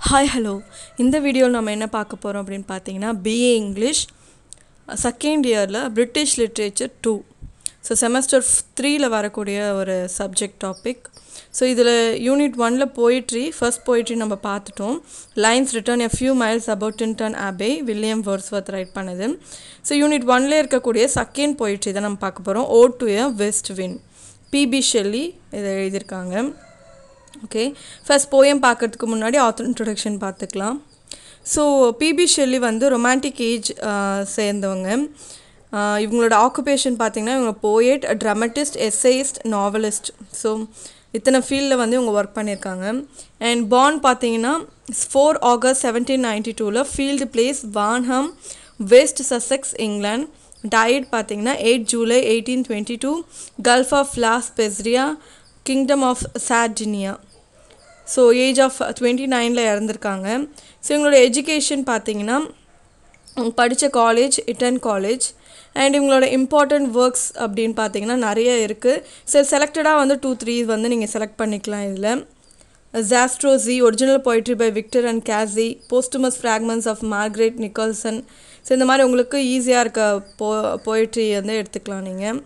hi hello இந்த வீடியோவில் நம்ம என்ன பார்க்க போகிறோம் அப்படின்னு பார்த்தீங்கன்னா பிஏ இங்கிலீஷ் செகண்ட் இயரில் British literature two so semester த்ரீயில் வரக்கூடிய ஒரு சப்ஜெக்ட் டாபிக் ஸோ இதில் யூனிட் ஒனில் போயிட்ரி ஃபர்ஸ்ட் போயிட்ரி நம்ம பார்த்துட்டோம் lines written a few miles about Tintern abbey William Wordsworth write பண்ணது ஸோ யூனிட் ஒன்ல இருக்கக்கூடிய செகண்ட் போயிட்ரி தான் நம்ம பார்க்க போகிறோம் ode to a west wind PB Shelley இதை எழுதியிருக்காங்க ஓகே ஃபர்ஸ்ட் போயம் பார்க்கறதுக்கு முன்னாடி ஆத்தர் இன்ட்ரொடக்ஷன் பார்த்துக்கலாம் ஸோ பிபி ஷெல்லி வந்து ரொமான்டிக் ஏஜ் சேர்ந்தவங்க ஆஹ் இவங்களோட ஆக்குபேஷன் பார்த்தீங்கன்னா இவங்க poet dramatist essayist novelist so இத்தனை ஃபீல்டில் வந்து இவங்க ஒர்க் பண்ணியிருக்காங்க அண்ட் பாண்ட் பார்த்தீங்கன்னா ஃபோர் ஆகஸ்ட் செவன்டீன் நைன்டி டூவில் Field Place Warnham West Sussex England died பார்த்தீங்கன்னா eight July eighteen twenty two gulf of La பெஸ்ரியா kingdom of Sardinia so age of twenty நைனில் இறந்துருக்காங்க ஸோ இவங்களோட எஜுகேஷன் பார்த்தீங்கன்னா அவங்க படித்த காலேஜ் இட்டன் காலேஜ் அண்ட் இவங்களோட இம்பார்ட்டண்ட் ஒர்க்ஸ் அப்படின்னு பார்த்தீங்கன்னா நிறைய இருக்குது சரி செலக்டடாக வந்து டூ த்ரீ வந்து நீங்கள் செலக்ட் பண்ணிக்கலாம் இதில் Zastrozzi original poetry by Victor and Cazire posthumous fragments of Margaret Nicholson so இந்த மாதிரி உங்களுக்கு ஈஸியாக இருக்க போ போய்ட்ரி வந்து எடுத்துக்கலாம் நீங்கள்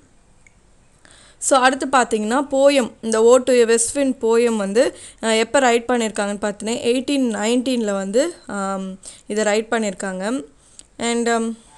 ஸோ அடுத்து பார்த்தீங்கன்னா போயம் இந்த ஓ டு வெஸ்ட்வின் போயம் வந்து அஹ், எப்போ ரைட் பண்ணியிருக்காங்கன்னு பார்த்தீங்கன்னா எயிட்டீன் நைன்டீனில் வந்து ஆம், இதை ரைட் பண்ணியிருக்காங்க அண்ட்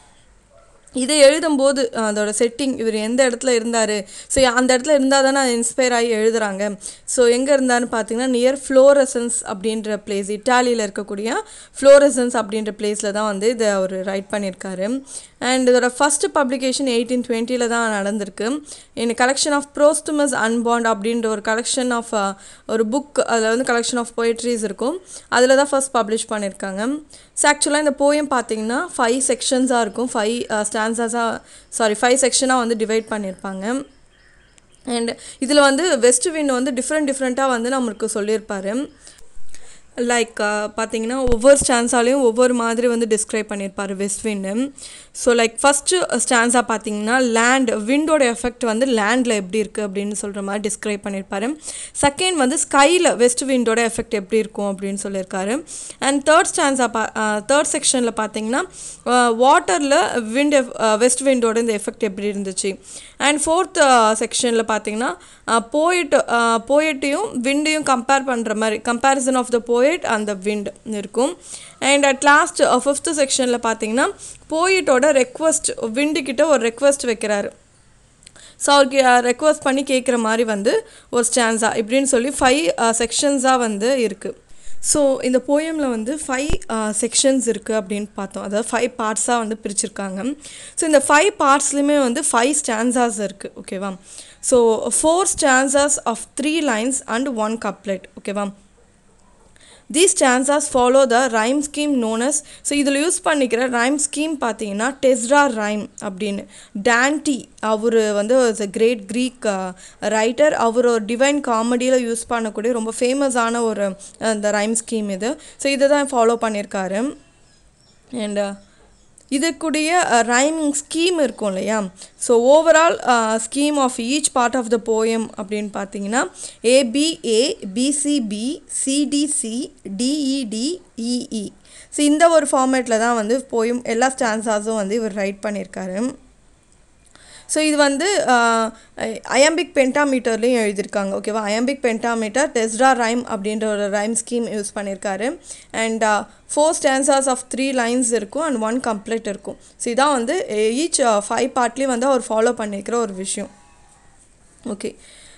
இதை எழுதும்போது அஹ், அதோட செட்டிங் இவர் எந்த இடத்துல இருந்தார் ஸோ அந்த இடத்துல இருந்தால் தானே இன்ஸ்பயர் ஆகி எழுதுறாங்க ஸோ எங்கே இருந்தாருன்னு பார்த்தீங்கன்னா நியர் ஃப்ளோரசன்ஸ் அப்படின்ற பிளேஸ் இட்டாலியில் இருக்கக்கூடிய ஃப்ளோரசன்ஸ் அப்படின்ற பிளேஸில் தான் வந்து இதை அவர் ரைட் பண்ணியிருக்காரு அண்ட் இதோட ஃபஸ்ட்டு பப்ளிகேஷன் எயிட்டீன் டுவெண்ட்டியில் தான் நடந்திருக்கு இன் கலெக்ஷன் ஆஃப் ப்ரோஸ்டுமஸ் அன்பாண்ட் அப்படின்ற ஒரு கலெக்ஷன் ஆஃப் ஒரு புக் அதில் வந்து கலெக்ஷன் ஆஃப் போய்ட்ரிஸ் இருக்கும் அதில் தான் ஃபர்ஸ்ட் பப்ளிஷ் பண்ணியிருக்காங்க ஸோ ஆக்சுவலாக இந்த போயம் பார்த்தீங்கன்னா ஃபைவ் செக்ஷன்ஸாக இருக்கும் ஃபைவ் ஸ்டான்ஸாக சாரி ஃபைவ் செக்ஷனாக வந்து டிவைட் பண்ணியிருப்பாங்க அண்ட் இதில் வந்து வெஸ்ட் வின் வந்து டிஃப்ரெண்ட் டிஃப்ரெண்ட்டாக வந்து நம்மளுக்கு சொல்லியிருப்பாரு லைக் பார்த்தீங்கன்னா ஒவ்வொரு ஸ்டான்ஸாலையும் ஒவ்வொரு மாதிரி வந்து டிஸ்கிரைப் பண்ணியிருப்பார் west wind so like first ஸ்டான்ஸாக பார்த்தீங்கன்னா லேண்ட் விண்டோட எஃபெக்ட் வந்து லேண்டில் எப்படி இருக்குது அப்படின்னு சொல்கிற மாதிரி டிஸ்கிரைப் பண்ணியிருப்பாரு செகண்ட் வந்து ஸ்கையில் வெஸ்ட் விண்டோட எஃபெக்ட் எப்படி இருக்கும் அப்படின்னு சொல்லியிருக்காரு அண்ட் தேர்ட் ஸ்டான்ஸாக பா தேர்ட் செக்ஷனில் பார்த்தீங்கன்னா வாட்டரில் விண்ட் வெஸ்ட் விண்டோட இந்த எஃபெக்ட் எப்படி இருந்துச்சு அண்ட் ஃபோர்த் செக்ஷனில் பார்த்தீங்கன்னா போயிட் போயிட்டையும் விண்டையும் கம்பேர் பண்ணுற மாதிரி கம்பேரிசன் ஆஃப் த போயிட் அந்த விண்ட் இருக்கும் அண்ட் அட் லாஸ்ட் ஃபிஃப்த்து செக்ஷனில் பார்த்தீங்கன்னா போயிட்டோட ரெக்வஸ்ட் விண்டுக்கிட்ட ஒரு ரெக்வஸ்ட் வைக்கிறாரு ஸோ அவருக்கு ரெக்வஸ்ட் பண்ணி கேட்குற மாதிரி வந்து ஒரு ஸ்டான்ஸா இப்படின்னு சொல்லி ஃபைவ் செக்ஷன்ஸாக வந்து இருக்குது ஸோ இந்த போயமில் வந்து ஃபைவ் செக்ஷன்ஸ் இருக்குது அப்படின்னு பார்த்தோம் அதாவது ஃபைவ் பார்ட்ஸாக வந்து பிரிச்சிருக்காங்க ஸோ இந்த ஃபைவ் பார்ட்ஸ்லையுமே வந்து ஃபைவ் ஸ்டான்சாஸ் இருக்குது ஓகேவா so four stanzas of three lines and one couplet ஓகேவா these stanzas follow the rhyme scheme known as so இதில் யூஸ் பண்ணிக்கிற ரைம் ஸ்கீம் பார்த்தீங்கன்னா டெஸ்ரா ரைம் அப்படின்னு டான்டி அவர் வந்து is a great Greek writer அவர் ஒரு டிவைன் காமெடியில் யூஸ் பண்ணக்கூடிய ரொம்ப ஃபேமஸான ஒரு அந்த ரைம் ஸ்கீம் இது ஸோ இதை தான் ஃபாலோ பண்ணியிருக்காரு அண்ட் இதுக்குடைய ரைமிங் ஸ்கீம் இருக்கும் இல்லையா so overall scheme of each part of the poem அப்படின்னு பார்த்தீங்கன்னா ABA BCB CDC DED EE so இந்த ஒரு ஃபார்மேட்டில் தான் வந்து போயம் எல்லா ஸ்டான்ஸாஸும் வந்து இவர் ரைட் பண்ணியிருக்காரு ஸோ இது வந்து அயம்பிக் பென்டாமீட்டர்லேயும் எழுதியிருக்காங்க ஓகேவா அயம்பிக் பென்டாமீட்டர் டெஸ்டா ரைம் அப்படின்ற ஒரு ரைம் ஸ்கீம் யூஸ் பண்ணியிருக்காரு and four stanzas of three lines இருக்கும் அண்ட் ஒன் கம்ப்ளீட் இருக்கும் ஸோ இதான் வந்து ஈச் ஃபைவ் பார்ட்லேயும் வந்து அவர் ஃபாலோ பண்ணியிருக்கிற ஒரு விஷயம் ஓகே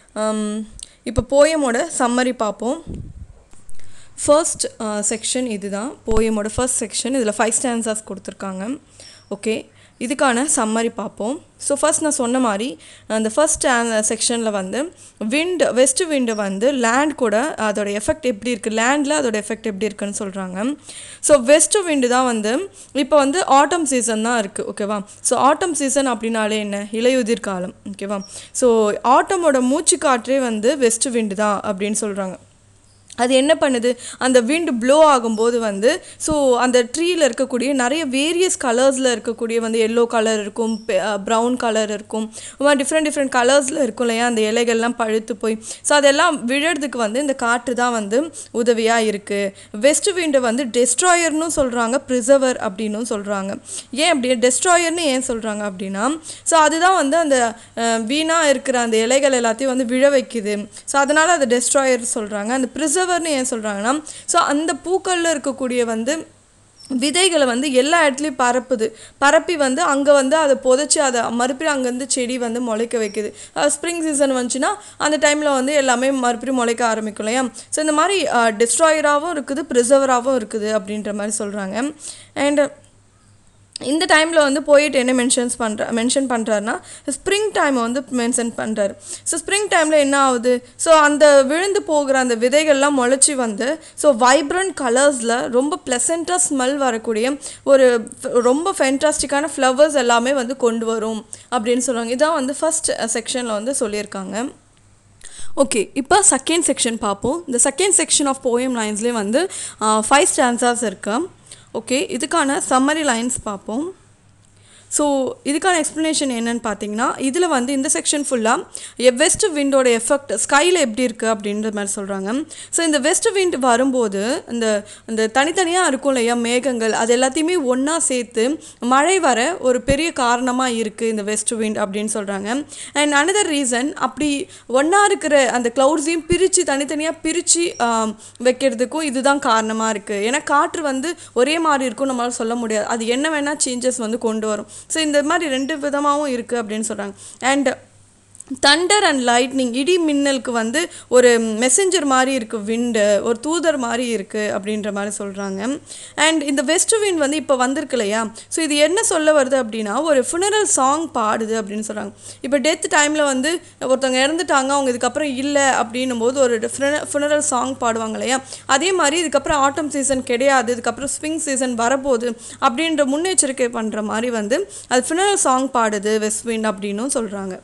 இப்போ போயமோட சம்மரி பார்ப்போம் ஃபர்ஸ்ட் செக்ஷன் இதுதான் போயமோட ஃபர்ஸ்ட் செக்ஷன் இதில் ஃபைவ் ஸ்டான்சர்ஸ் கொடுத்துருக்காங்க ஓகே இதுக்கான சம்மரி பார்ப்போம் ஸோ ஃபர்ஸ்ட் நான் சொன்ன மாதிரி அந்த ஃபர்ஸ்ட் செக்ஷனில் வந்து விண்ட் வெஸ்ட் விண்டு வந்து லேண்ட் கூட அதோட எஃபெக்ட் எப்படி இருக்குது லேண்டில் அதோட எஃபெக்ட் எப்படி இருக்குன்னு சொல்கிறாங்க ஸோ வெஸ்ட் விண்டு தான் வந்து இப்போ வந்து ஆட்டம் சீசன் தான் இருக்குது ஓகேவா ஸோ ஆட்டம் சீசன் அப்படின்னாலே என்ன இலையுதிர் காலம் ஓகேவா ஸோ ஆட்டமோட மூச்சு காற்றே வந்து வெஸ்ட் விண்டு தான் அப்படின்னு சொல்கிறாங்க அது என்ன பண்ணுது அந்த விண்ட் ப்ளோ ஆகும்போது வந்து ஸோ அந்த ட்ரீயில் இருக்கக்கூடிய நிறைய வேரியஸ் கலர்ஸில் இருக்கக்கூடிய வந்து எல்லோ கலர் இருக்கும் ப்ரௌன் கலர் இருக்கும் டிஃப்ரெண்ட் டிஃப்ரெண்ட் கலர்ஸில் இருக்கும் இல்லையா அந்த இலைகள்லாம் பழுத்து போய் ஸோ அதெல்லாம் விழறதுக்கு வந்து இந்த காற்று தான் வந்து உதவியாக இருக்குது வெஸ்ட் விண்டை வந்து டெஸ்ட்ராயர்னு சொல்கிறாங்க ப்ரிசர்வர் அப்படின்னும் சொல்கிறாங்க ஏன் அப்படி டெஸ்ட்ராயர்னு ஏன் சொல்கிறாங்க அப்படின்னா ஸோ அதுதான் வந்து அந்த வீணாக இருக்கிற அந்த இலைகள் எல்லாத்தையும் வந்து விழ வைக்குது ஸோ அதனால் அதை டெஸ்ட்ராயர் சொல்கிறாங்க அந்த ப்ரிசர்வர்னு ஏன் சொல்கிறாங்கன்னா ஸோ அந்த பூக்களில் இருக்கக்கூடிய வந்து விதைகளை வந்து எல்லா இடத்துலையும் பரப்புது பரப்பி வந்து அங்கே வந்து அதை புதைச்சி அதை மறுபடியும் அங்கேருந்து செடி வந்து முளைக்க வைக்குது ஸ்ப்ரிங் சீசன் வந்துச்சுன்னா அந்த டைமில் வந்து எல்லாமே மறுபடியும் முளைக்க ஆரம்பிக்கும் இல்லையா ஸோ இந்த மாதிரி டிஸ்ட்ராயராகவும் இருக்குது ப்ரிசர்வராகவும் இருக்குது அப்படின்ற மாதிரி சொல்கிறாங்க அண்ட் இந்த டைமில் வந்து போயிட்டு என்ன மென்ஷன்ஸ் பண்ணுற மென்ஷன் பண்ணுறாருனா ஸ்ப்ரிங் டைமை வந்து மென்ஷன் பண்ணுறாரு ஸோ ஸ்ப்ரிங் டைமில் என்ன ஆகுது ஸோ அந்த விழுந்து போகிற அந்த விதைகள்லாம் முளைச்சி வந்து ஸோ வைப்ரண்ட் கலர்ஸில் ரொம்ப ப்ளசண்ட்டாக ஸ்மெல் வரக்கூடிய ஒரு ரொம்ப ஃபென்டாஸ்டிக்கான ஃப்ளவர்ஸ் எல்லாமே வந்து கொண்டு வரும் அப்படின்னு சொல்லுவாங்க இதான் வந்து ஃபஸ்ட் செக்ஷனில் வந்து சொல்லியிருக்காங்க ஓகே இப்போ செகண்ட் செக்ஷன் பார்ப்போம் இந்த செகண்ட் செக்ஷன் ஆஃப் போயம் லைன்ஸ்லேயே வந்து ஃபைவ் ஸ்டான்சர்ஸ் இருக்கு ஓகே இதுக்கான சம்மரி லைன்ஸ் பார்ப்போம் ஸோ இதுக்கான எக்ஸ்ப்ளனேஷன் என்னன்னு பார்த்தீங்கன்னா இதில் வந்து இந்த செக்ஷன் ஃபுல்லாக வெஸ்ட் விண்டோட எஃபெக்ட் ஸ்கையில் எப்படி இருக்குது அப்படின்ற மாதிரி சொல்கிறாங்க ஸோ இந்த வெஸ்ட் விண்ட் வரும்போது இந்த இந்த தனித்தனியாக இருக்கும் இல்லையா மேகங்கள் அது எல்லாத்தையுமே ஒன்றா சேர்த்து மழை வர ஒரு பெரிய காரணமாக இருக்குது இந்த வெஸ்ட் விண்ட் அப்படின்னு சொல்கிறாங்க அண்ட் அனதர் ரீசன் அப்படி ஒன்றா இருக்கிற அந்த க்ளவுட்ஸையும் பிரித்து தனித்தனியாக பிரித்து வைக்கிறதுக்கும் இதுதான் காரணமாக இருக்குது ஏன்னா காற்று வந்து ஒரே மாதிரி இருக்கும் நம்மளால் சொல்ல முடியாது அது என்ன வேணால் சேஞ்சஸ் வந்து கொண்டு வரும் ஸோ இந்த மாதிரி ரெண்டு விதமாகவும் இருக்குது அப்படின்னு சொல்கிறாங்க அண்ட் தண்டர் அண்ட் லைட்னிங் இடி மின்னலுக்கு வந்து ஒரு மெசஞ்சர் மாதிரி இருக்குது விண்டு ஒரு தூதர் மாதிரி இருக்குது அப்படின்ற மாதிரி சொல்கிறாங்க அண்ட் இந்த வெஸ்ட் விண்ட் வந்து இப்போ வந்திருக்கு இல்லையா ஸோ இது என்ன சொல்ல வருது அப்படின்னா ஒரு ஃபுனரல் சாங் பாடுது அப்படின்னு சொல்கிறாங்க இப்போ டெத் டைமில் வந்து ஒருத்தவங்க இறந்துட்டாங்க அவங்க இதுக்கப்புறம் இல்லை அப்படின்னும் போது ஒரு ஃபுனரல் சாங் பாடுவாங்க இல்லையா அதே மாதிரி இதுக்கப்புறம் ஆட்டம் சீசன் கிடையாது இதுக்கப்புறம் ஸ்ப்ரிங் சீசன் வரப்போகுது அப்படின்ற முன்னெச்சரிக்கை பண்ணுற மாதிரி வந்து அது ஃபுனரல் சாங் பாடுது வெஸ்ட் விண்ட் அப்படின்னும் சொல்கிறாங்க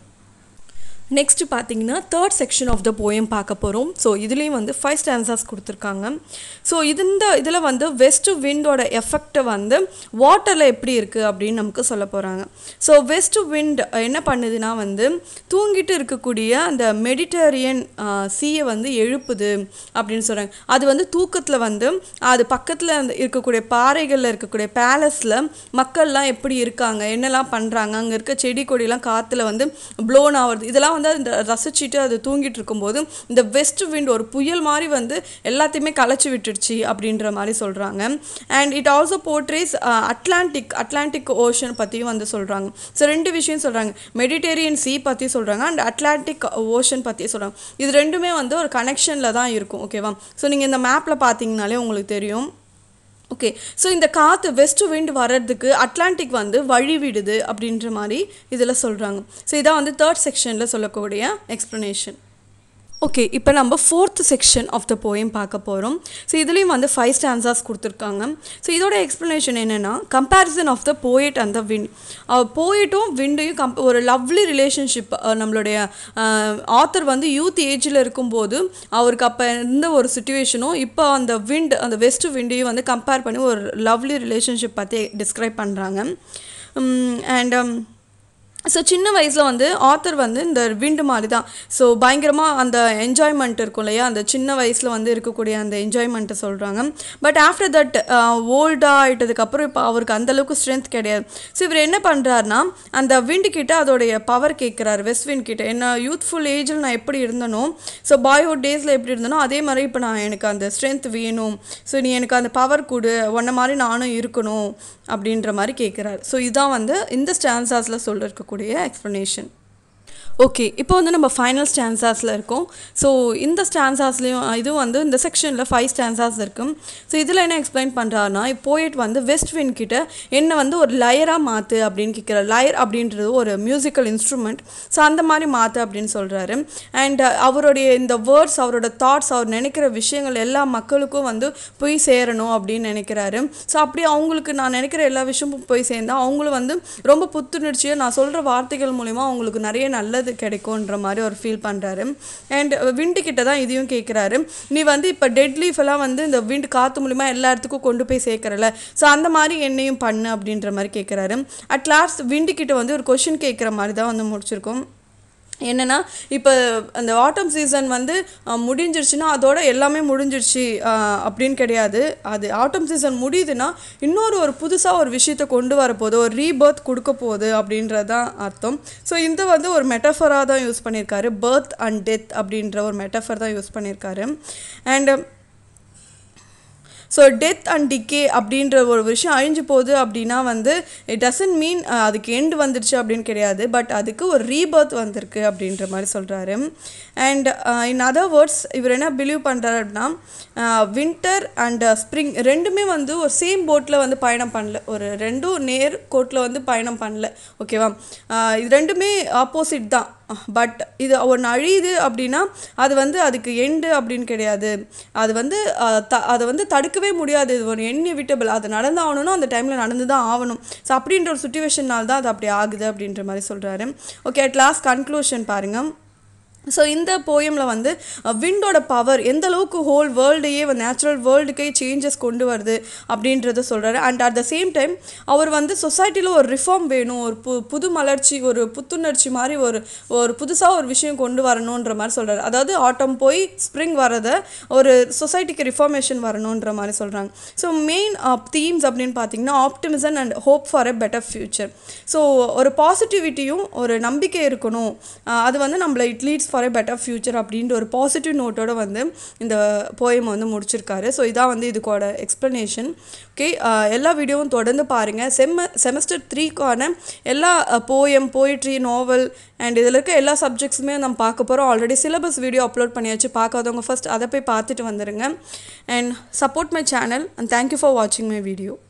நெக்ஸ்ட் பார்த்தீங்கன்னா third section of the poem பார்க்க போகிறோம் ஸோ இதுலேயும் வந்து ஃபைவ் ஸ்டான்சர்ஸ் கொடுத்துருக்காங்க ஸோ இந்த இதில் வந்து வெஸ்ட் விண்டோட எஃபெக்ட் வந்து வாட்டரில் எப்படி இருக்குது அப்படின்னு நமக்கு சொல்ல போகிறாங்க ஸோ வெஸ்ட் விண்ட் என்ன பண்ணுதுன்னா வந்து தூங்கிட்டு இருக்கக்கூடிய அந்த மெடிட்டரேனியன் சீயை வந்து எழுப்புது அப்படின்னு சொல்கிறாங்க அது வந்து தூக்கத்தில் வந்து அது பக்கத்தில் இருக்கக்கூடிய பாறைகளில் இருக்கக்கூடிய பேலஸில் மக்கள்லாம் எப்படி இருக்காங்க என்னெல்லாம் பண்ணுறாங்க அங்கே இருக்க செடி கொடியெல்லாம் காற்றுல வந்து ப்ளோன் ஆகுறது இதெல்லாம் வந்து இந்த ரசிச்சுட்டு அது தூங்கிட்டு இருக்கும்போது இந்த வெஸ்ட் விண்ட் ஒரு புயல் மாதிரி வந்து எல்லாத்தையுமே களைச்சி விட்டுடுச்சு அப்படின்ற மாதிரி சொல்கிறாங்க and it also portrays Atlantic Atlantic ocean பற்றியும் வந்து சொல்கிறாங்க ஸோ ரெண்டு விஷயம் சொல்கிறாங்க மெடிடேரியன் சீ பற்றி சொல்கிறாங்க அண்ட் அட்லாண்டிக் ஓஷன் பற்றி சொல்கிறாங்க இது ரெண்டுமே வந்து ஒரு கனெக்ஷனில் தான் இருக்கும் ஓகேவா ஸோ நீங்கள் இந்த மேப்பில் பார்த்தீங்கனாலே உங்களுக்கு தெரியும் ஓகே ஸோ இந்த காற்று வெஸ்ட் விண்ட் வர்றதுக்கு அட்லாண்டிக் வந்து வழி விடுது அப்படின்ற மாதிரி இதில் சொல்கிறாங்க ஸோ இதான் வந்து தேர்ட் செக்ஷனில் சொல்லக்கூடிய எக்ஸ்ப்ளனேஷன் ஓகே இப்போ நம்ம fourth section of the poem பார்க்க போகிறோம் ஸோ இதுலேயும் வந்து ஃபைவ் ஸ்டான்சர்ஸ் கொடுத்துருக்காங்க ஸோ இதோட எக்ஸ்ப்ளனேஷன் என்னென்னா comparison of the poet and the wind போயட்டும் விண்டையும் கம்ப் ஒரு லவ்லி ரிலேஷன்ஷிப் நம்மளுடைய ஆத்தர் வந்து யூத் ஏஜில் இருக்கும்போது அவருக்கு அப்போ இருந்த ஒரு சுச்சுவேஷனும் இப்போ அந்த விண்ட் அந்த வெஸ்ட் விண்டையும் வந்து கம்பேர் பண்ணி ஒரு லவ்லி ரிலேஷன்ஷிப் பற்றி டிஸ்கிரைப் பண்ணுறாங்க அண்ட் ஸோ சின்ன வயசில் வந்து ஆத்தர் வந்து இந்த விண்டு மாதிரி தான் ஸோ பயங்கரமாக அந்த என்ஜாய்மெண்ட் இருக்கும் இல்லையா அந்த சின்ன வயசில் வந்து இருக்கக்கூடிய அந்த என்ஜாய்மெண்ட்டை சொல்கிறாங்க பட் ஆஃப்டர் தட் ஓல்டாக ஆகிட்டதுக்கப்புறம் இப்போ அவருக்கு அந்தளவுக்கு ஸ்ட்ரென்த் கிடையாது ஸோ இவர் என்ன பண்ணுறாருனா அந்த விண்டு கிட்ட அதோடைய பவர் கேட்குறாரு வெஸ்ட் விண்ட் கிட்ட என்ன யூத்ஃபுல் ஏஜில் நான் எப்படி இருந்தனோ ஸோ பாய்ஹுட் டேஸில் எப்படி இருந்தனோ அதே மாதிரி இப்போ நான் எனக்கு அந்த ஸ்ட்ரென்த் வேணும் ஸோ நீ எனக்கு அந்த பவர் கொடு உன்ன மாதிரி நானும் இருக்கணும் அப்படின்ற மாதிரி கேட்குறாரு ஸோ இதுதான் வந்து இந்த ஸ்டான்சாஸில் சொல்லிருக்க இருக்கக்கூடிய எக்ஸ்ப்ளனேஷன் ஓகே இப்போ வந்து நம்ம ஃபைனல் ஸ்டான்சாஸில் இருக்கோம் ஸோ இந்த ஸ்டான்சாஸ்லேயும் இது வந்து இந்த செக்ஷனில் ஃபைவ் ஸ்டான்சாஸ் இருக்கும் ஸோ இதில் என்ன எக்ஸ்பிளைன் பண்ணுறாருனா போயிட் வந்து வெஸ்ட் வின் கிட்ட என்ன வந்து ஒரு லயராக மாற்று அப்படின்னு கேட்குறாரு லயர் அப்படின்றது ஒரு மியூசிக்கல் இன்ஸ்ட்ருமெண்ட் ஸோ அந்த மாதிரி மாற்று அப்படின்னு சொல்கிறாரு அண்ட் அவருடைய இந்த வேர்ட்ஸ் அவரோட தாட்ஸ் அவர் நினைக்கிற விஷயங்கள் எல்லா மக்களுக்கும் வந்து போய் சேரணும் அப்படின்னு நினைக்கிறாரு ஸோ அப்படி அவங்களுக்கு நான் நினைக்கிற எல்லா விஷயமும் போய் சேர்ந்தால் அவங்களும் வந்து ரொம்ப புத்துணர்ச்சியாக நான் சொல்கிற வார்த்தைகள் மூலிமா அவங்களுக்கு நிறைய நல்லது நல்லது கிடைக்கும்ன்ற மாதிரி ஒரு ஃபீல் பண்ணுறாரு அண்ட் விண்டு கிட்ட தான் இதையும் கேட்குறாரு நீ வந்து இப்போ டெட் லீஃப் எல்லாம் வந்து இந்த விண்ட் காற்று மூலிமா எல்லா இடத்துக்கும் கொண்டு போய் சேர்க்குறல ஸோ அந்த மாதிரி என்னையும் பண்ணு அப்படின்ற மாதிரி கேட்குறாரு அட் லாஸ்ட் விண்டு கிட்ட வந்து ஒரு கொஷின் கேட்குற மாதிரி தான் வந்து முடிச்சிருக்கோம் என்னென்னா இப்போ அந்த ஆட்டம் சீசன் வந்து அஹ், முடிஞ்சிருச்சுன்னா அதோட எல்லாமே முடிஞ்சிருச்சு அஹ், அப்படின்னு கிடையாது அது ஆட்டம் சீசன் முடியுதுன்னா இன்னொரு ஒரு புதுசாக ஒரு விஷயத்தை கொண்டு வரப்போகுது ஒரு ரீபர்த் கொடுக்க போகுது அப்படின்றது தான் அர்த்தம் ஸோ இந்த வந்து ஒரு மெட்டஃபராக தான் யூஸ் பண்ணியிருக்காரு பர்த் அண்ட் டெத் அப்படின்ற ஒரு மெட்டஃபர் தான் யூஸ் பண்ணியிருக்காரு and so death and decay அப்படின்ற ஒரு விஷயம் அழிஞ்சு போகுது அப்படின்னா வந்து இட் டசன்ட் மீன் அதுக்கு எண்டு வந்துடுச்சு அப்படின்னு கிடையாது பட் அதுக்கு ஒரு ரீபர்த் வந்திருக்கு அப்படின்ற மாதிரி சொல்கிறாரு அண்ட் இன் அதர் வேர்ட்ஸ் இவர் என்ன பிலீவ் பண்ணுறாரு அப்படின்னா வின்டர் அண்ட் ஸ்ப்ரிங் ரெண்டுமே வந்து ஒரு சேம் போட்டில் வந்து பயணம் பண்ணல ஒரு ரெண்டும் நேர் கோட்டில் வந்து பயணம் பண்ணல ஓகேவா ஆஹ் இது ரெண்டுமே ஆப்போசிட் தான் பட் இது ஒன்று அழியுது அப்படின்னா அது வந்து அதுக்கு எண்டு அப்படின்னு கிடையாது அது வந்து அஹ், த அதை வந்து தடுக்கவே முடியாது இது ஒரு என்எவிட்டபிள் அது நடந்தாகணும்னா அந்த டைமில் நடந்து தான் ஆகணும் ஸோ அப்படின்ற ஒரு சுச்சுவேஷனால் தான் அது அப்படி ஆகுது அப்படின்ற மாதிரி சொல்கிறாரு ஓகே அட் லாஸ்ட் கன்க்ளூஷன் பாருங்கள் ஸோ இந்த போயமில் வந்து விண்டோட பவர் எந்த அளவுக்கு ஹோல் வேர்ல்டையே நேச்சுரல் வேர்ல்டுக்கே சேஞ்சஸ் கொண்டு வருது அப்படின்றத சொல்கிறாரு and at the same time அவர் வந்து சொசைட்டியில் ஒரு ரிஃபார்ம் வேணும் ஒரு பு புது மலர்ச்சி ஒரு புத்துணர்ச்சி மாதிரி ஒரு ஒரு புதுசாக ஒரு விஷயம் கொண்டு வரணுன்ற மாதிரி சொல்கிறாரு அதாவது ஆட்டம் போய் ஸ்ப்ரிங் வரதை ஒரு சொசைட்டிக்கு ரிஃபார்மேஷன் வரணுன்ற மாதிரி சொல்கிறாங்க ஸோ மெயின் தீம்ஸ் அப்படின்னு பார்த்தீங்கன்னா optimism and hope for a better future so ஒரு பாசிட்டிவிட்டியும் ஒரு நம்பிக்கை இருக்கணும் ஆஹ் அது வந்து நம்மளை it leads for a better future அப்படின்ற ஒரு பாசிட்டிவ் நோட்டோட வந்து இந்த போயம் வந்து முடிச்சிருக்காரு ஸோ இதான் வந்து இதுக்கோட எக்ஸ்ப்ளனேஷன் ஓகே எல்லா வீடியோவும் தொடர்ந்து பாருங்கள் செம்ம செமஸ்டர் த்ரீக்கான எல்லா போயம் போயிட்ரி நாவல் அண்ட் இதில் இருக்க எல்லா சப்ஜெக்ட்ஸுமே நம்ம பார்க்க போகிறோம் ஆல்ரெடி சிலபஸ் வீடியோ அப்லோட் பண்ணியாச்சு பார்க்காதவங்க ஃபஸ்ட் அதை போய் பார்த்துட்டு வந்துடுங்க and support my channel and thank you for வாட்சிங் மை வீடியோ